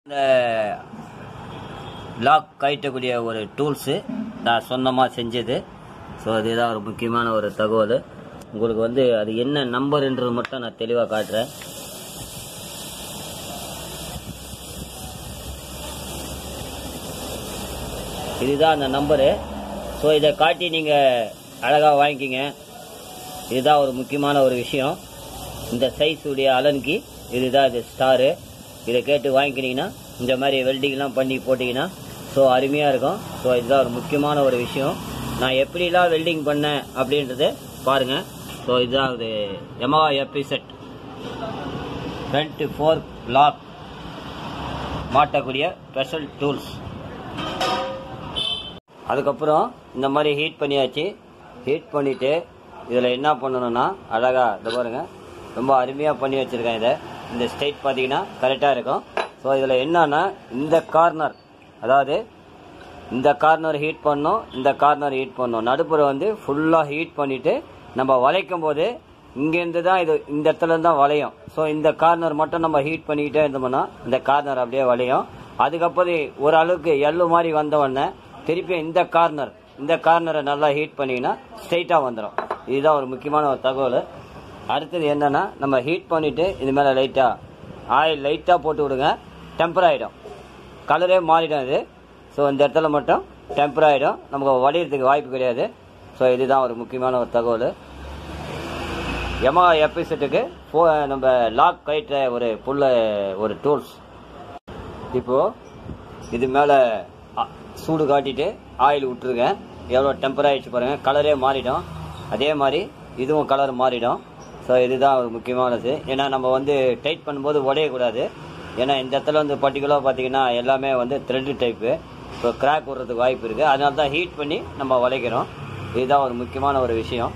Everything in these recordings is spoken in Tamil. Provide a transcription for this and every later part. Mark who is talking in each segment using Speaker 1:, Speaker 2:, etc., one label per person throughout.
Speaker 1: இந்த லாக் கழட்டக்கூடிய ஒரு டூல்ஸு நான் சொந்தமாக செஞ்சது ஸோ அதுதான் ஒரு முக்கியமான ஒரு தகவல் உங்களுக்கு வந்து அது என்ன நம்பர்ன்றது மட்டும் நான் தெளிவாக காட்டுறேன் இதுதான் அந்த நம்பரு ஸோ இதை காட்டி நீங்கள் அழகாக வாங்கிக்கிங்க இதுதான் ஒரு முக்கியமான ஒரு விஷயம் இந்த சைஸ் உடைய அலன்கி இதுதான் இது ஸ்டாரு இதை கேட்டு வாங்கிக்கினீங்கன்னா இந்த மாதிரி வெல்டிங்லாம் பண்ணி போட்டிங்கன்னா ஸோ அருமையாக இருக்கும் ஸோ இதுதான் ஒரு முக்கியமான ஒரு விஷயம் நான் எப்படிலாம் வெல்டிங் பண்ணேன் அப்படின்றத பாருங்கள் ஸோ இதுதான் இது எமவா எப்பி செட் ஃப்ரண்ட் ஃபோர் லாக் மாட்டக்கூடிய ஸ்பெஷல் டூல்ஸ் அதுக்கப்புறம் இந்த மாதிரி ஹீட் பண்ணியாச்சு ஹீட் பண்ணிட்டு இதில் என்ன பண்ணணும்னா அழகாக இதை பாருங்க ரொம்ப அருமையாக பண்ணி வச்சுருக்கேன் இதை இந்த ஸ்டேட் பார்த்தீங்கன்னா கரெக்டாக இருக்கும் ஸோ இதில் என்னன்னா இந்த கார்னர் அதாவது இந்த கார்னர் ஹீட் பண்ணோம் இந்த கார்னர் ஹீட் பண்ணோம் நடுப்புற வந்து ஃபுல்லாக ஹீட் பண்ணிவிட்டு நம்ம வளைக்கும் போது இங்கேருந்து தான் இது இந்த இடத்துல இருந்து தான் வளையும் ஸோ இந்த கார்னர் மட்டும் நம்ம ஹீட் பண்ணிக்கிட்டே இருந்தோம்னா இந்த கார்னர் அப்படியே வளையும் அதுக்கப்புறம் ஒரு அளவுக்கு எள்ளு மாதிரி வந்த உடனே திருப்பி இந்த கார்னர் இந்த கார்னரை நல்லா ஹீட் பண்ணிங்கன்னா ஸ்ட்ரைட்டாக வந்துடும் இதுதான் ஒரு முக்கியமான ஒரு தகவல் அடுத்தது என்னன்னா நம்ம ஹீட் பண்ணிவிட்டு இது மேலே லைட்டாக ஆயில் லைட்டாக போட்டு விடுங்க டெம்பர் ஆகிடும் கலரே மாறிடும் இது ஸோ இந்த இடத்துல மட்டும் டெம்பர் ஆகிடும் நமக்கு வடிகிறதுக்கு வாய்ப்பு கிடையாது ஸோ இதுதான் ஒரு முக்கியமான ஒரு தகவல் எமா எபிசெட்டுக்கு ஃபோ நம்ம லாக் கயிற்ற ஒரு புல்ல ஒரு டூல்ஸ் இப்போது இது மேலே சூடு காட்டிட்டு ஆயில் விட்டுருங்க எவ்வளோ டெம்பர் ஆகிடுச்சு பாருங்கள் கலரே மாறிடும் அதே மாதிரி இதுவும் கலர் மாறிடும் ஸோ இதுதான் ஒரு முக்கியமானது ஏன்னா நம்ம வந்து டைட் பண்ணும்போது உடையக்கூடாது ஏன்னா இந்த இடத்துல வந்து பர்டிகுலராக பார்த்தீங்கன்னா எல்லாமே வந்து த்ரெட்டு டைப்பு இப்போ கிராக் விடுறதுக்கு வாய்ப்பு இருக்குது அதனால தான் ஹீட் பண்ணி நம்ம வளைக்கிறோம் இதுதான் ஒரு முக்கியமான ஒரு விஷயம்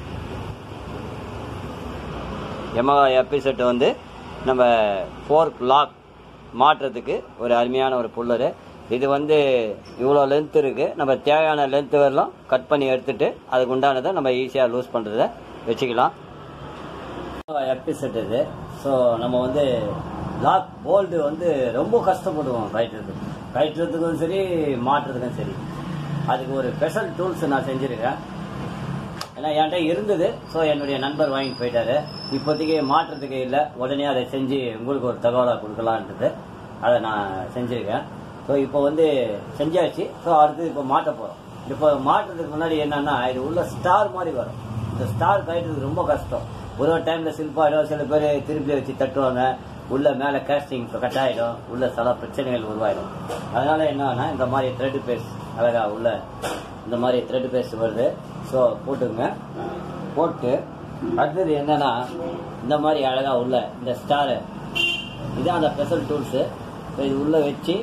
Speaker 1: எமகா எபிசெட் வந்து நம்ம ஃபோர்க் லாக் மாட்டுறதுக்கு ஒரு அருமையான ஒரு புல்லரு இது வந்து இவ்வளோ லென்த் இருக்குது நம்ம தேவையான லென்த் வரலாம் கட் பண்ணி எடுத்துட்டு அதுக்கு உண்டானதை நம்ம ஈஸியாக லூஸ் பண்ணுறத வச்சுக்கலாம் எபிசெட் இது ஸோ நம்ம வந்து லாக் போல்டு வந்து ரொம்ப கஷ்டப்படுவோம் கட்டுறதுக்கு கட்டுறதுக்கும் சரி மாட்டுறதுக்கும் சரி அதுக்கு ஒரு ஸ்பெஷல் டூல்ஸ் நான் செஞ்சுருக்கேன் ஏன்னா என்கிட்ட இருந்தது ஸோ என்னுடைய நண்பர் வாங்கிட்டு போயிட்டாரு இப்போதைக்கு மாற்றுறதுக்கு இல்லை உடனே அதை செஞ்சு உங்களுக்கு ஒரு தகவலாக கொடுக்கலான்றது அதை நான் செஞ்சுருக்கேன் ஸோ இப்போ வந்து செஞ்சாச்சு ஸோ அடுத்து இப்போ மாட்ட போகிறோம் இப்போ மாட்டுறதுக்கு முன்னாடி என்னன்னா இது உள்ள ஸ்டார் மாதிரி வரும் இந்த ஸ்டார் கட்டுறதுக்கு ரொம்ப கஷ்டம் ஒரு ஒரு டைம்ல சில்பாயிடும் சில பேர் திருப்பி வச்சு தட்டுவாங்க உள்ள மேலே கேஸ்டிங் கட் ஆகிடும் உள்ள சில பிரச்சனைகள் உருவாயிடும் அதனால என்னன்னா இந்த மாதிரி த்ரெட் பேஸ்ட் அழகா உள்ள இந்த மாதிரி த்ரெட் பேஸ்ட் வருது ஸோ போட்டுங்க போட்டு அடுத்தது என்னன்னா இந்த மாதிரி அழகா உள்ள இந்த ஸ்டாரு இதான் அந்த ஸ்பெஷல் டூல்ஸு இது உள்ள வச்சு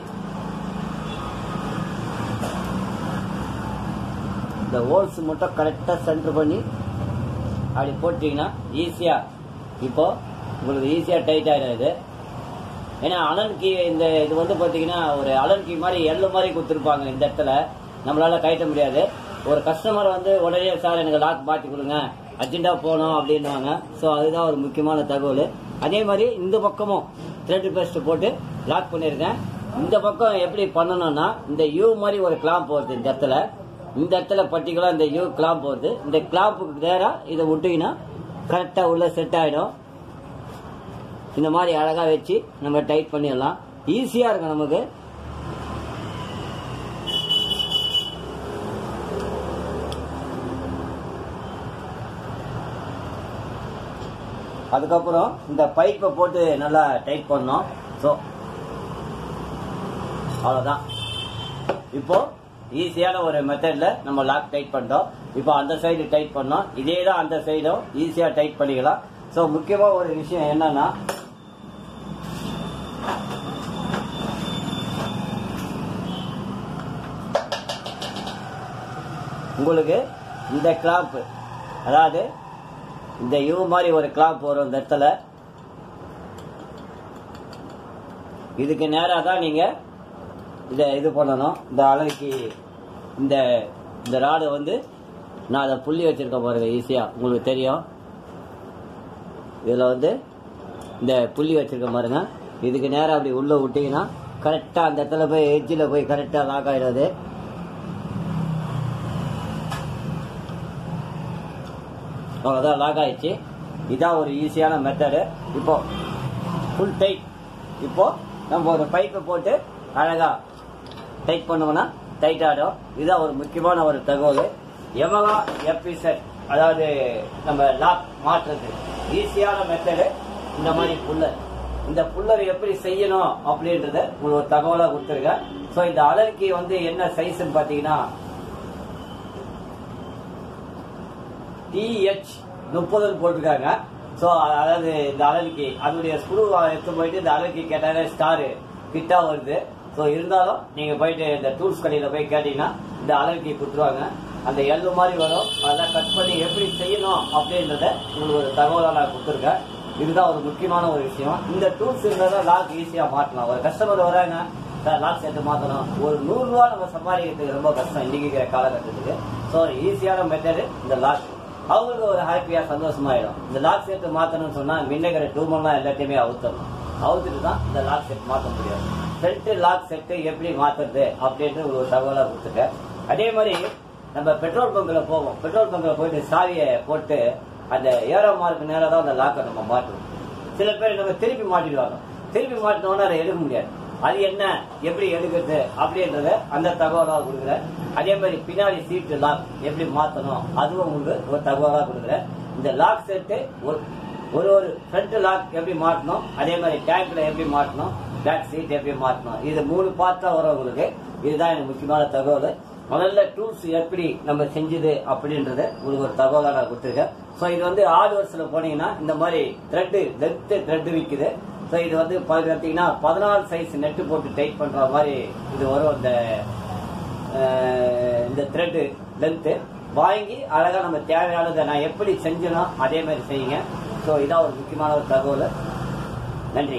Speaker 1: இந்த ஹோல்ஸ் மட்டும் கரெக்டாக சென்டர் பண்ணி அப்படி போட்டிங்கன்னா ஈஸியாக இப்போ உங்களுக்கு ஈஸியாக டைட் ஆகிடும் இது ஏன்னா அலன் கீ இந்த இது வந்து பார்த்தீங்கன்னா ஒரு அலன் கீ மாதிரி எள்ளு மாதிரி கொடுத்துருப்பாங்க இந்த இடத்துல நம்மளால கட்ட முடியாது ஒரு கஸ்டமர் வந்து உடனே சார் எனக்கு லாக் மாற்றி கொடுங்க அர்ஜென்ட்டாக போகணும் அப்படின்வாங்க ஸோ அதுதான் ஒரு முக்கியமான தகவல் அதே மாதிரி இந்த பக்கமும் த்ரெட் பேஸ்ட் போட்டு லாக் பண்ணியிருக்கேன் இந்த பக்கம் எப்படி பண்ணணும்னா இந்த யூ மாதிரி ஒரு கிளாம்ப் வருது இந்த இடத்துல இந்த இடத்துல பர்டிகுலர் இந்த யூ கிளாம்ப் வருது இந்த கிளாம்புக்கு நேராக இதை விட்டீங்கன்னா கரெக்டாக உள்ள செட் ஆகிடும் இந்த மாதிரி அழகாக வச்சு நம்ம டைட் பண்ணிடலாம் ஈஸியாக இருக்கும் நமக்கு அதுக்கப்புறம் இந்த பைப்பை போட்டு நல்லா டைட் பண்ணோம் ஸோ அவ்வளோதான் இப்போ ஈஸியான ஒரு மெத்தட்ல நம்ம லாக் டைட் பண்ணிட்டோம் இப்போ அந்த சைடு டைட் பண்ணோம் இதே தான் அந்த சைடும் ஈஸியாக டைட் பண்ணிக்கலாம் ஸோ முக்கியமாக ஒரு விஷயம் என்னன்னா உங்களுக்கு இந்த கிளாப் அதாவது இந்த யூ மாதிரி ஒரு கிளாப் வரும் இந்த இடத்துல இதுக்கு நேராக தான் நீங்க இதை இது பண்ணணும் இந்த அளவுக்கு இந்த இந்த ராடு வந்து நான் அதை புள்ளி வச்சிருக்கேன் பாருங்க ஈஸியா உங்களுக்கு தெரியும் இதுல வந்து இந்த புள்ளி வச்சிருக்கேன் பாருங்க இதுக்கு நேரா அப்படி உள்ள விட்டீங்கன்னா கரெக்டாக அந்த இடத்துல போய் எட்ஜில் போய் கரெக்டாக லாக் ஆகிடுது அவ்வளோதான் லாக் ஆயிடுச்சு இதான் ஒரு ஈஸியான மெத்தடு இப்போ ஃபுல் டைட் இப்போ நம்ம ஒரு பைப்பை போட்டு அழகா டைட் பண்ணோம்னா டைட் ஆகிடும் இதுதான் ஒரு முக்கியமான ஒரு தகவல் எமகா எபிசெட் அதாவது நம்ம லாக் மாற்றுறது ஈஸியான மெத்தடு இந்த மாதிரி புல்லர் இந்த புல்லர் எப்படி செய்யணும் அப்படின்றத உங்களுக்கு ஒரு தகவலா கொடுத்துருக்கேன் ஸோ இந்த அலர்கி வந்து என்ன சைஸ்ன்னு பார்த்தீங்கன்னா டிஹெச் முப்பதுன்னு போட்டிருக்காங்க ஸோ அதாவது இந்த அலர்கி அதனுடைய ஸ்க்ரூ எடுத்து போயிட்டு இந்த அலர்கி கேட்டாலே ஸ்டார் கிட்டா வருது ஸோ இருந்தாலும் நீங்க போயிட்டு இந்த டூல்ஸ் கடையில போய் கேட்டீங்கன்னா இந்த அலர்கி கொடுத்துருவாங்க அந்த எள்ளு மாதிரி வரும் அதெல்லாம் கட் பண்ணி எப்படி செய்யணும் அப்படின்றத உங்களுக்கு ஒரு தகவலாக நான் கொடுத்துருக்கேன் இதுதான் ஒரு முக்கியமான ஒரு விஷயம் இந்த டூல்ஸ் இருந்தால் லாக் ஈஸியா மாட்டலாம் ஒரு கஸ்டமர் வராங்க சார் லாக் சேர்த்து மாத்தணும் ஒரு நூறு ரூபா நம்ம சம்பாதிக்கிறதுக்கு ரொம்ப கஷ்டம் இன்னைக்கு இருக்கிற காலகட்டத்துக்கு ஸோ ஈஸியான மெத்தடு இந்த லாக் அவங்களுக்கு ஒரு ஹாப்பியா சந்தோஷமாயிடும் இந்த லாக் செட் மாத்தணும்னு சொன்னா முன்னைக்கிற டூமெல்லாம் எல்லாத்தையுமே அவுத்தணும் அவுத்துட்டு தான் இந்த லாக் செட் மாத்த முடியும் ஃப்ரண்ட் லாக் செட்டு எப்படி மாத்துறது அப்படின்ட்டு ஒரு தகவலா கொடுத்துட்டேன் அதே மாதிரி நம்ம பெட்ரோல் பங்க்ல போவோம் பெட்ரோல் பங்க்ல போயிட்டு சாவியை போட்டு அந்த ஏரோ மார்க் நேரம் தான் அந்த லாக்கை நம்ம மாட்டுவோம் சில பேர் நம்ம திருப்பி மாட்டிடுவாங்க திருப்பி மாட்டினோன்னா அதை எடுக்க முடியாது அது என்ன எப்படி எடுக்கிறது அப்படின்றத அந்த தகவலாக கொடுக்குறேன் அதே மாதிரி பின்னாடி சீட்டு லாக் எப்படி மாத்தணும் அதுவும் உங்களுக்கு ஒரு தகவலாக கொடுக்குறேன் இந்த லாக் செட்டு ஒரு ஒரு ஒரு ஃப்ரண்ட் லாக் எப்படி மாட்டணும் அதே மாதிரி டேங்க்ல எப்படி மாட்டணும் பேக் சீட் எப்படி மாட்டணும் இது மூணு பார்த்தா வரும் உங்களுக்கு இதுதான் எனக்கு முக்கியமான தகவல் முதல்ல டூல்ஸ் எப்படி நம்ம செஞ்சது அப்படின்றத உங்களுக்கு ஒரு தகவலாக நான் கொடுத்துருக்கேன் ஸோ இது வந்து ஆறு வருஷத்துல போனீங்கன்னா இந்த மாதிரி த்ரெட்டு லென்த் த்ரெட் விற்குது ஸோ இது வந்து பார்த்தீங்கன்னா பதினாலு சைஸ் நெட்டு போட்டு டைட் பண்ற மாதிரி இது வரும் இந்த அஹ், இந்த த்ரெட்டு லென்த்து வாங்கி அழகா நம்ம தேவையானதை நான் எப்படி செஞ்சனோ அதே மாதிரி செய்யுங்க ஸோ இதான் ஒரு முக்கியமான ஒரு தகவல் நன்றி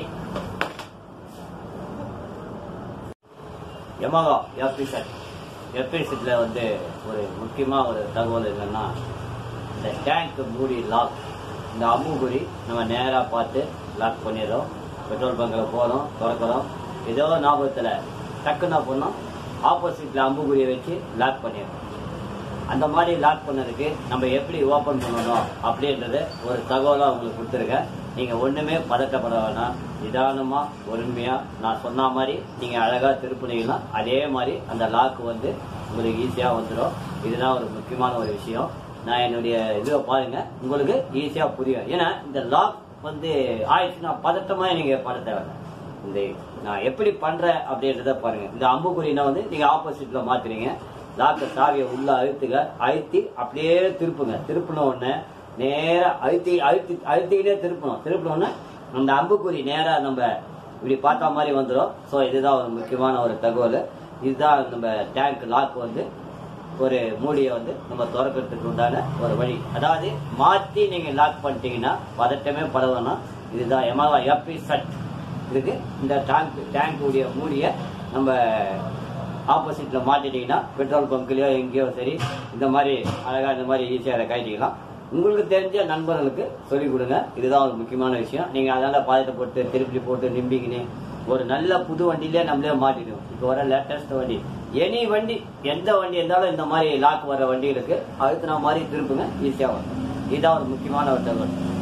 Speaker 1: யமகா எஃபிசட் எஃபிசட்ல வந்து ஒரு முக்கியமா ஒரு தகவல் என்னன்னா இந்த டேங்க் மூடி லாக் இந்த அம்புகுறி நம்ம நேரா பார்த்து லாக் பண்ணிடுறோம் பெட்ரோல் பங்கில் போகிறோம் திறக்கிறோம் ஏதோ ஞாபகத்தில் டக்குன்னா பண்ணோம் ஆப்போசிட்ல அம்புகுறியை வச்சு லாக் பண்ணிடுறோம் அந்த மாதிரி லாக் பண்ணதுக்கு நம்ம எப்படி ஓபன் பண்ணணும் அப்படின்றது ஒரு தகவலா உங்களுக்கு கொடுத்துருக்கேன் நீங்க ஒண்ணுமே பதட்டப்பட வேணாம் நிதானமா பொறுமையா நான் சொன்ன மாதிரி நீங்க அழகா திருப்பினீங்கன்னா அதே மாதிரி அந்த லாக் வந்து உங்களுக்கு ஈஸியா வந்துடும் இதுதான் ஒரு முக்கியமான ஒரு விஷயம் நான் என்னுடைய இதுவை பாருங்க உங்களுக்கு ஈஸியா புரியும் ஏன்னா இந்த லாக் வந்து ஆயிடுச்சுன்னா பதட்டமா நீங்க பட தேவையில்லை இந்த நான் எப்படி பண்றேன் அப்படின்றத பாருங்க இந்த அம்புக்குறினா வந்து நீங்க ஆப்போசிட்ல மாத்துறீங்க லாக்க சாவியை உள்ள அழுத்துங்க அழுத்தி அப்படியே திருப்புங்க திருப்பின உடனே நேரா அழுத்தி அழுத்தி அழுத்திக்கிட்டே திருப்பணும் திருப்பின உடனே அந்த அம்புக்குறி நேரா நம்ம இப்படி பார்த்தா மாதிரி வந்துடும் ஸோ இதுதான் ஒரு முக்கியமான ஒரு தகவல் இதுதான் நம்ம டேங்க் லாக் வந்து ஒரு மூடியை வந்து நம்ம திறக்கிறதுக்கு உண்டான ஒரு வழி அதாவது மாத்தி நீங்க லாக் பண்ணிட்டீங்கன்னா பதட்டமே படவேணும் இதுதான் எமகா எப்பி சட் இருக்கு இந்த டேங்க் டேங்க் உடைய மூடியை நம்ம ஆப்போசிட்ல மாட்டிட்டீங்கன்னா பெட்ரோல் பங்க்லயோ எங்கேயோ சரி இந்த மாதிரி அழகா இந்த மாதிரி ஈஸியாக அதை கட்டிக்கலாம் உங்களுக்கு தெரிஞ்ச நண்பர்களுக்கு சொல்லிக் கொடுங்க இதுதான் ஒரு முக்கியமான விஷயம் நீங்க அதனால பாதத்தை போட்டு திருப்பி போட்டு நிம்பிக்கின்னு ஒரு நல்ல புது வண்டியிலே நம்மளே மாட்டிடுவோம் இப்போ வர லேட்டஸ்ட் வண்டி எனி வண்டி எந்த வண்டி இருந்தாலும் இந்த மாதிரி லாக் வர வண்டிகளுக்கு அழுத்தின மாதிரி திருப்புங்க ஈஸியாக வரும் இதுதான் ஒரு முக்கியமான ஒரு தகவல்